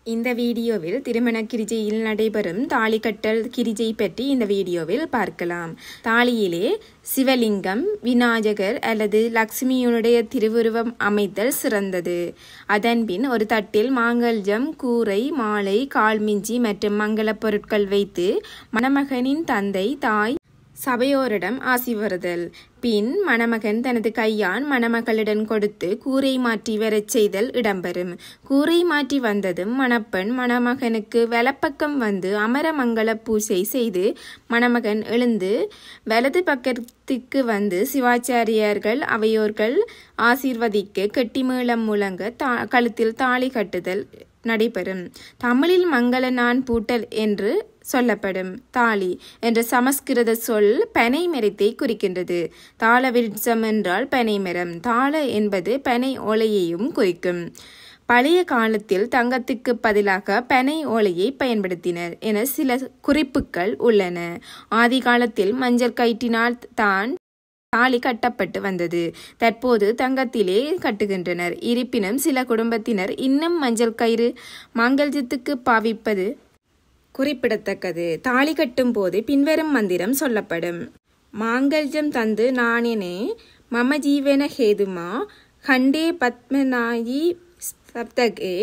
இந்த வீடியோவில் திருமண கிரிஜையில் நடைபெறும் தாலி கட்டல் கிரிஜை பற்றி இந்த வீடியோவில் பார்க்கலாம் தாலியிலே சிவலிங்கம் விநாயகர் அல்லது லக்ஷ்மியுடைய திருவுருவம் அமைத்தல் சிறந்தது அதன்பின் ஒரு தட்டில் மாங்கல்யம் கூரை மாலை கால்மிஞ்சி மற்றும் மங்கள பொருட்கள் வைத்து மணமகனின் தந்தை தாய் சபையோரிடம் ஆசி வருதல் பின் மணமகன் தனது கையான் மணமகளிடம் கொடுத்து கூரை மாற்றி வரச் செய்தல் இடம்பெறும் கூரை மாற்றி வந்ததும் மணப்பெண் மணமகனுக்கு வலப்பக்கம் வந்து அமரமங்கல பூசை செய்து மணமகன் எழுந்து வலது பக்கத்துக்கு வந்து சிவாச்சாரியார்கள் அவையோர்கள் ஆசீர்வதிக்க கெட்டிமேளம் முழங்க தா கழுத்தில் தாலி கட்டுதல் நடைபெறும் தமிழில் மங்கள நான் பூட்டல் என்று சொல்லப்படும் தாலி என்ற சமஸ்கிருத சொல் பனை மரத்தை குறிக்கின்றது தாள விருட்சம் என்றால் பனை மரம் தாள என்பது பனை ஓலையையும் குறிக்கும் பழைய காலத்தில் தங்கத்துக்கு பதிலாக பனை ஓலையை பயன்படுத்தினர் என சில குறிப்புகள் உள்ளன ஆதி காலத்தில் மஞ்சள் கயிற்றினால் தான் தாலி கட்டப்பட்டு வந்தது தற்போது தங்கத்திலே கட்டுகின்றனர் இருப்பினும் சில குடும்பத்தினர் இன்னும் மஞ்சள் கயிறு மாங்கல்யத்துக்கு பாவிப்பது குறிப்பிடத்தக்கது தாலி கட்டும் போது பின்வரும் மந்திரம் சொல்லப்படும் மாங்கல்யம் தந்து நானினே மம ஜீவன ஹேதுமா கண்டே பத்மநாயி சப்தகே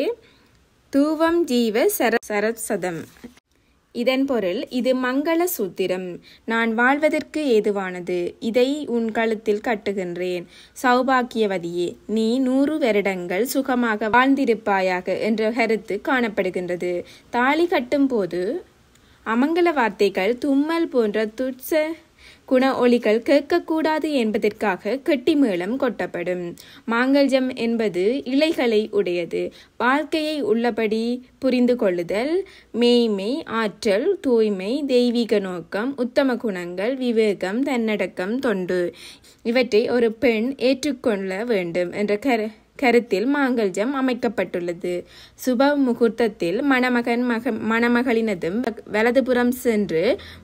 தூவம் ஜீவ சர சரசதம் இதன் பொருள் இது மங்கள சூத்திரம் நான் வாழ்வதற்கு ஏதுவானது இதை உன் கழுத்தில் கட்டுகின்றேன் சௌபாக்கியவதியே நீ நூறு வருடங்கள் சுகமாக வாழ்ந்திருப்பாயாக என்ற கருத்து காணப்படுகின்றது தாலி கட்டும் போது அமங்கல வார்த்தைகள் தும்மல் போன்ற துட்ச குண ஒளிகள் கேட்கக்கூடாது என்பதற்காக கெட்டிமேளம் கொட்டப்படும் மாங்கல்யம் என்பது இலைகளை உடையது வாழ்க்கையை உள்ளபடி புரிந்து கொள்ளுதல் மேய்மை ஆற்றல் தூய்மை தெய்வீக நோக்கம் உத்தம குணங்கள் விவேகம் தன்னடக்கம் தொண்டு இவற்றை ஒரு பெண் ஏற்றுக்கொள்ள வேண்டும் என்ற கரு கருத்தில் மாங்கல்யம் அமைக்கப்பட்டுள்ளது சுப முகூர்த்தத்தில் மணமகன் மக மணமகளினதும் வலதுபுறம் சென்று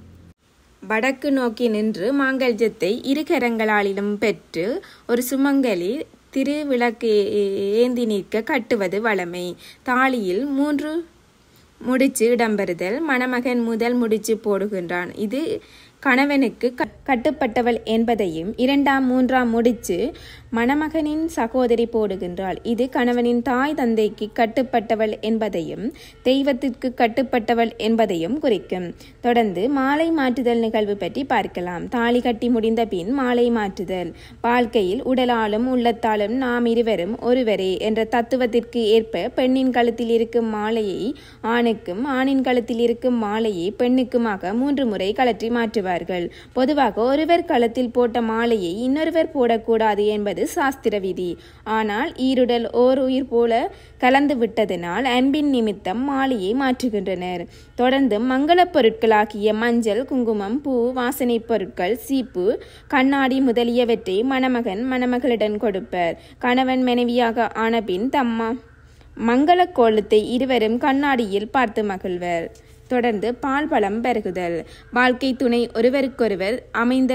வடக்கு நோக்கி நின்று மாங்கல்யத்தை இரு கரங்களாலிலும் பெற்று ஒரு சுமங்கலி திருவிளக்கு ஏந்தி நிற்க கட்டுவது வளமை தாலியில் மூன்று முடிச்சு இடம்பெறுதல் மணமகன் முதல் முடிச்சு போடுகின்றான் இது கணவனுக்கு கட்டுப்பட்டவள் என்பதையும் இரண்டாம் மூன்றாம் முடிச்சு மணமகனின் சகோதரி போடுகின்றாள் இது கணவனின் தாய் தந்தைக்கு கட்டுப்பட்டவள் என்பதையும் தெய்வத்திற்கு கட்டுப்பட்டவள் என்பதையும் குறிக்கும் தொடர்ந்து மாலை மாற்றுதல் நிகழ்வு பற்றி பார்க்கலாம் தாலி கட்டி முடிந்த பின் மாலை மாற்றுதல் வாழ்க்கையில் உடலாலும் உள்ளத்தாலும் நாம் இருவரும் ஒருவரே என்ற தத்துவத்திற்கு ஏற்ப பெண்ணின் கழுத்தில் இருக்கும் மாலையை ஆணுக்கும் ஆணின் கழுத்தில் இருக்கும் மாலையை பெண்ணுக்குமாக மூன்று முறை கழற்றி மாற்றுவார் செய்வார்கள் பொதுவாக ஒருவர் களத்தில் போட்ட மாலையை இன்னொருவர் போடக்கூடாது என்பது சாஸ்திர விதி ஆனால் ஈருடல் ஓர் உயிர் போல கலந்து விட்டதனால் அன்பின் நிமித்தம் மாலையை மாற்றுகின்றனர் தொடர்ந்து மங்களப் பொருட்களாகிய மஞ்சள் குங்குமம் பூ வாசனை பொருட்கள் சீப்பு கண்ணாடி முதலியவற்றை மணமகன் மணமகளிடம் கொடுப்பர் கணவன் மனைவியாக ஆனபின் தம்மா மங்கள கோலத்தை இருவரும் கண்ணாடியில் பார்த்து மகிழ்வர் தொடர்ந்து பால் பழம் பெருகுதல் வாழ்க்கை துணை ஒருவருக்கொருவர் அமைந்த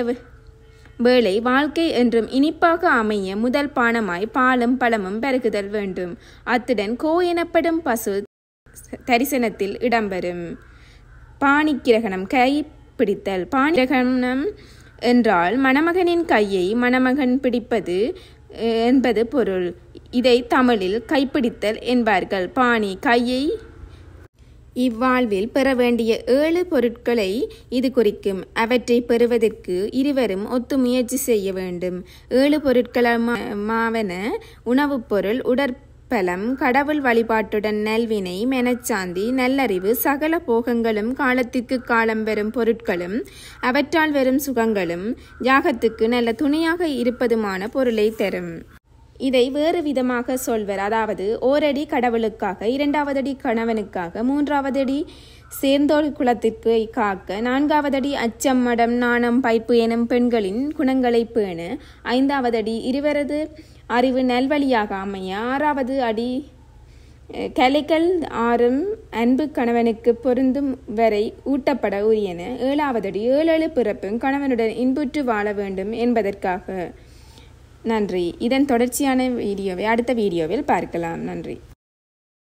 வேளை வாழ்க்கை என்றும் இனிப்பாக அமைய முதல் பானமாய் பாலும் பழமும் பெருகுதல் வேண்டும் அத்துடன் கோ எனப்படும் பசு தரிசனத்தில் இடம்பெறும் பாணிக்கிரகணம் கை பிடித்தல் பாணிகிரகணம் என்றால் மணமகனின் கையை மணமகன் பிடிப்பது என்பது பொருள் இதை தமிழில் கைப்பிடித்தல் என்பார்கள் பாணி கையை இவ்வாழ்வில் பெற வேண்டிய ஏழு பொருட்களை இது குறிக்கும் அவற்றை பெறுவதற்கு இருவரும் ஒத்து முயற்சி செய்ய வேண்டும் ஏழு பொருட்களமாவன உணவுப் பொருள் உடற்பலம் கடவுள் வழிபாட்டுடன் நல்வினை மெனச்சாந்தி நல்லறிவு சகல போகங்களும் காலத்திற்கு காலம் வரும் பொருட்களும் அவற்றால் வரும் சுகங்களும் யாகத்துக்கு நல்ல துணையாக இருப்பதுமான பொருளை தரும் இதை வேறு விதமாக சொல்வர் அதாவது ஓரடி கடவுளுக்காக இரண்டாவது அடி கணவனுக்காக மூன்றாவது அடி சேர்ந்தோர் குலத்திற்கு காக்க நான்காவது அடி அச்சம் மடம் நாணம் பைப்பு எனும் பெண்களின் குணங்களை பேண ஐந்தாவது அடி இருவரது அறிவு நல்வழியாக அமைய ஆறாவது அடி கலைகள் ஆறும் அன்பு கணவனுக்கு பொருந்தும் வரை ஊட்டப்பட உரியன ஏழாவது அடி ஏழேழு பிறப்பும் கணவனுடன் இன்புற்று வாழ வேண்டும் என்பதற்காக நன்றி இதன் தொடர்ச்சியான வீடியோவை அடுத்த வீடியோவில் பார்க்கலாம் நன்றி